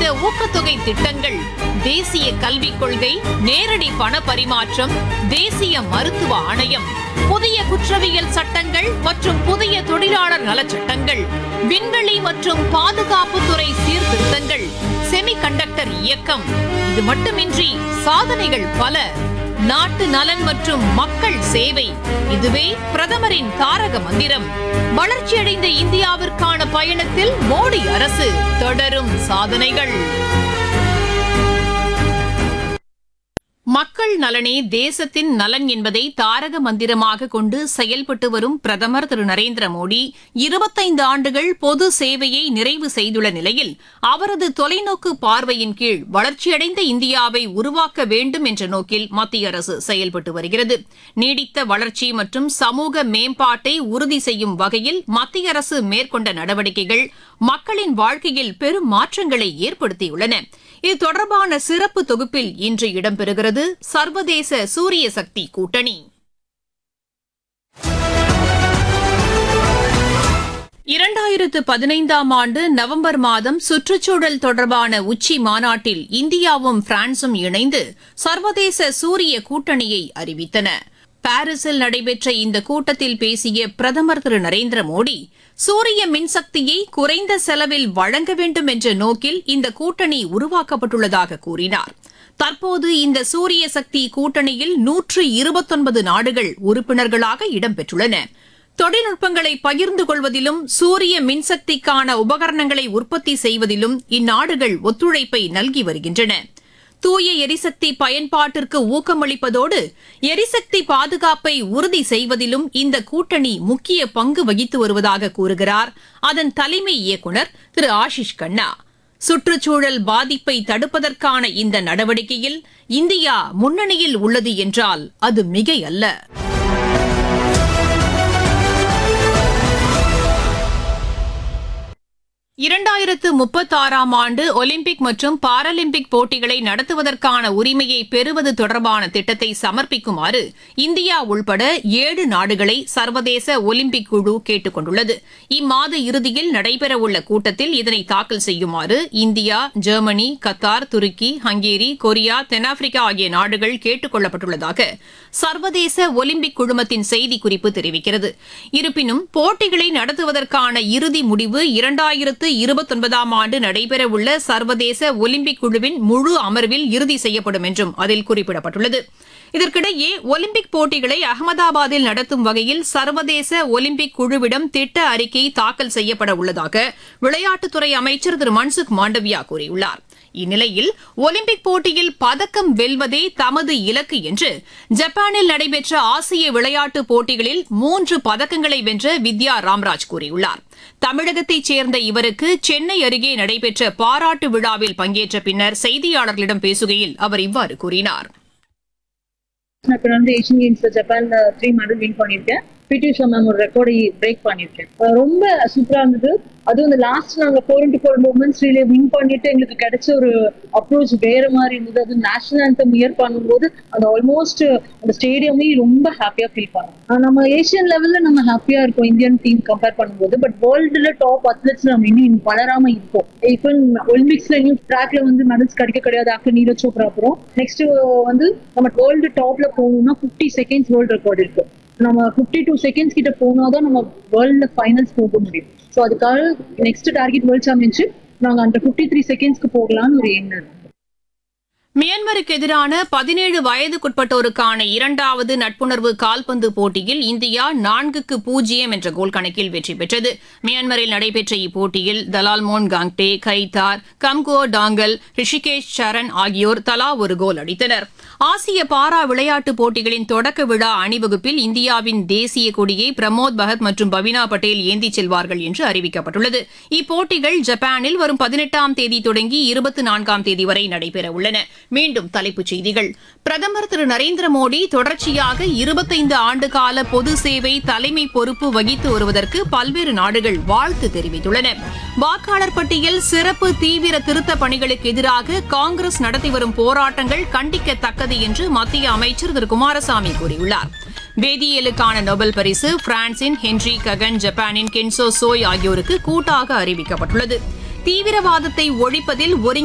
ஊக்கத்தொகை திட்டங்கள் தேசிய கல்விக் கொள்கை நேரடி பண பரிமாற்றம் தேசிய மருத்துவ ஆணையம் புதிய குற்றவியல் சட்டங்கள் மற்றும் புதிய தொழிலாளர் நலச் சட்டங்கள் விண்வெளி மற்றும் பாதுகாப்புத்துறை சீர்திருத்தங்கள் செமிகண்டக்டர் இயக்கம் இது மட்டுமின்றி சாதனைகள் பல நாட்டு நலன் மற்றும் மக்கள் சேவை இதுவே பிரதமரின் தாரக மந்திரம் வளர்ச்சியடைந்த இந்தியாவிற்கான பயணத்தில் மோடி அரசு தொடரும் சாதனைகள் மக்கள் நலனே தேசத்தின் நலன் என்பதை தாரக மந்திரமாக கொண்டு செயல்பட்டு வரும் பிரதமர் திரு நரேந்திர மோடி இருபத்தைந்து ஆண்டுகள் பொது சேவையை நிறைவு செய்துள்ள நிலையில் அவரது தொலைநோக்கு பார்வையின் கீழ் வளர்ச்சியடைந்த இந்தியாவை உருவாக்க வேண்டும் என்ற நோக்கில் மத்திய அரசு செயல்பட்டு வருகிறது நீடித்த வளர்ச்சி மற்றும் சமூக மேம்பாட்டை உறுதி செய்யும் வகையில் மத்திய அரசு மேற்கொண்ட நடவடிக்கைகள் மக்களின் வாழ்க்கையில் பெரும் மாற்றங்களை ஏற்படுத்தியுள்ளன இது தொடர்பான சிறப்பு தொகுப்பில் இன்று இடம்பெறுகிறது சர்வதேச சூரிய சக்தி கூட்டணி இரண்டாயிரத்து பதினைந்தாம் ஆண்டு நவம்பர் மாதம் சுற்றுச்சூழல் தொடர்பான உச்சி மாநாட்டில் இந்தியாவும் பிரான்சும் இணைந்து சர்வதேச சூரிய கூட்டணியை அறிவித்தன பாரிஸில் நடைபெற்ற இந்த கூட்டத்தில் பேசிய பிரதமர் திரு நரேந்திர மோடி சூரிய மின்சக்தியை குறைந்த செலவில் வழங்க வேண்டும் என்ற நோக்கில் இந்த கூட்டணி உருவாக்கப்பட்டுள்ளதாக கூறினார் தற்போது இந்த சூரிய சக்தி கூட்டணியில் நூற்று இருபத்தொன்பது நாடுகள் உறுப்பினர்களாக இடம்பெற்றுள்ளன தொழில்நுட்பங்களை பகிர்ந்து கொள்வதிலும் சூரிய மின்சக்திக்கான உபகரணங்களை உற்பத்தி செய்வதிலும் இந்நாடுகள் ஒத்துழைப்பை நல்கி வருகின்றன தூய எரிசக்தி பயன்பாட்டிற்கு ஊக்கமளிப்பதோடு எரிசக்தி பாதுகாப்பை உறுதி செய்வதிலும் இந்த கூட்டணி முக்கிய பங்கு வகித்து வருவதாக கூறுகிறார் அதன் தலைமை இயக்குநர் திரு ஆஷிஷ் கண்ணா சுற்றுச்சூழல் பாதிப்பை தடுப்பதற்கான இந்த நடவடிக்கையில் இந்தியா முன்னணியில் உள்ளது என்றால் அது மிகையல்ல இரண்டாயிரத்து முப்பத்தாறாம் ஆண்டு ஒலிம்பிக் மற்றும் பாராலிம்பிக் போட்டிகளை நடத்துவதற்கான உரிமையை பெறுவது தொடர்பான திட்டத்தை சமர்ப்பிக்குமாறு இந்தியா உள்பட ஏழு நாடுகளை சர்வதேச ஒலிம்பிக் குழு கேட்டுக் கொண்டுள்ளது இம்மாத இறுதியில் நடைபெறவுள்ள கூட்டத்தில் இதனை தாக்கல் செய்யுமாறு இந்தியா ஜெர்மனி கத்தார் துருக்கி ஹங்கேரி கொரியா தென்னாப்பிரிக்கா ஆகிய நாடுகள் கேட்டுக் கொள்ளப்பட்டுள்ளதாக சர்வதேச ஒலிம்பிக் குழுமத்தின் செய்திக்குறிப்பு தெரிவிக்கிறது இருப்பினும் போட்டிகளை நடத்துவதற்கான இறுதி முடிவு இரண்டாயிரத்து இருபத்தொன்பதாம் ஆண்டு நடைபெறவுள்ள சர்வதேச ஒலிம்பிக் குழுவின் முழு அமர்வில் இறுதி செய்யப்படும் என்றும் அதில் குறிப்பிடப்பட்டுள்ளது இதற்கிடையே ஒலிம்பிக் போட்டிகளை அகமதாபாத்தில் நடத்தும் வகையில் சர்வதேச ஒலிம்பிக் குழுவிடம் திட்ட அறிக்கை தாக்கல் செய்யப்பட உள்ளதாக விளையாட்டுத்துறை அமைச்சர் திரு மன்சுக் மாண்டவியா கூறியுள்ளார் இந்நிலையில் ஒலிம்பிக் போட்டியில் பதக்கம் வெல்வதே தமது இலக்கு என்று ஜப்பானில் நடைபெற்ற ஆசிய விளையாட்டுப் போட்டிகளில் மூன்று பதக்கங்களை வென்ற வித்யா ராம்ராஜ் கூறியுள்ளார் தமிழகத்தைச் சேர்ந்த இவருக்கு சென்னை அருகே நடைபெற்ற பாராட்டு விழாவில் பங்கேற்ற பின்னர் செய்தியாளர்களிடம் பேசுகையில் அவர் இவ்வாறு கூறினார் நான் இப்போ வந்து ஏஷியன் கேம்ஸ்ல ஜப்பான்ல த்ரீ மெடல் வின் பண்ணியிருக்கேன் பிடி உஷா மேம் ஒரு ரெக்கார்டை பிரேக் பண்ணியிருக்கேன் அஹ் ரொம்ப சூப்பரா இருந்தது அதுவும் இந்த லாஸ்ட் நாங்க four into four moments relay win பண்ணிட்டு எங்களுக்கு கிடைச்ச ஒரு அப்ரோச் வேற மாதிரி இருந்தது அது நேஷனல் anthem இயர் பண்ணும்போது அந்த ஆல்மோஸ்ட் அந்த ஸ்டேடியமே ரொம்ப ஹாப்பியா ஃபீல் பண்ணோம் ஆஹ் நம்ம ஏஷியன் லெவல்ல நம்ம ஹாப்பியா இருக்கோம் இந்தியன் டீம் கம்பேர் பண்ணும்போது பட் வேர்ல்டுல டாப் அத்லெட்ஸ் நம்ம இன்னும் வளராம இருக்கோம் ஈவன் ஒலிம்பிக்ஸ்ல இன்னும் ட்ராக்ல வந்து மெடல்ஸ் கிடைக்க கிடையாது ஆஃப்டர் நீரஜ் சோப்ரா அப்புறம் நெக்ஸ்ட் வந்து நம்ம வேர்ல்டு டாப்ல போகணும்னா ஃபிஃப்டி செகண்ட்ஸ் வேர்ல்டு ரெக்கார்ட் இருக்கு நம்ம ஃபிஃப்டி டூ செகண்ட்ஸ் கிட்ட போனாதான் நம்ம வேர்ல்டு ஃபைனல்ஸ் போக முடியும் ஸோ அதுக்காக நெக்ஸ்ட் டார்கெட் வேர்ல்ட் சாம்பியன்ஷிப் நாங்க அந்த ஃபிஃப்டி த்ரீ செகண்ட்ஸ்க்கு போகலாம்னு ஒரு எண்ணம் இருக்கு மியான்மருக்கு எதிரான பதினேழு வயதுக்குட்பட்டோருக்கான இரண்டாவது நட்புணர்வு கால்பந்து போட்டியில் இந்தியா நான்குக்கு பூஜ்ஜியம் என்ற கோல் கணக்கில் வெற்றி பெற்றது மியான்மரில் நடைபெற்ற இப்போட்டியில் தலால்மோன் காங்டே கைதார் கம்கோ டாங்கல் ரிஷிகேஷ் சரண் ஆகியோர் தலா ஒரு கோல் அடித்தனர் ஆசிய பாரா விளையாட்டுப் போட்டிகளின் தொடக்க விழா அணிவகுப்பில் இந்தியாவின் தேசிய கொடியை பிரமோத் பகத் மற்றும் பவினா பட்டேல் ஏந்திச் செல்வார்கள் என்று அறிவிக்கப்பட்டுள்ளது இப்போட்டிகள் ஜப்பானில் வரும் பதினெட்டாம் தேதி தொடங்கி இருபத்தி நான்காம் தேதி வரை நடைபெறவுள்ளன மீண்டும் தலைப்புச் செய்திகள் பிரதமர் திரு நரேந்திர மோடி தொடர்ச்சியாக இருபத்தைந்து ஆண்டுகால பொது சேவை தலைமை பொறுப்பு வகித்து வருவதற்கு பல்வேறு நாடுகள் வாழ்த்து தெரிவித்துள்ளன வாக்காளர் பட்டியல் சிறப்பு தீவிர திருத்த பணிகளுக்கு எதிராக காங்கிரஸ் நடத்தி வரும் போராட்டங்கள் கண்டிக்கத்தக்கது என்று மத்திய அமைச்சர் திரு குமாரசாமி கூறியுள்ளார் வேதியியலுக்கான நோபல் பரிசு பிரான்சின் ஹென்றி ககன் ஜப்பானின் கென்சோ சோய் ஆகியோருக்கு கூட்டாக அறிவிக்கப்பட்டுள்ளது தீவிரவாதத்தை ஒழிப்பதில் ஒருங்கி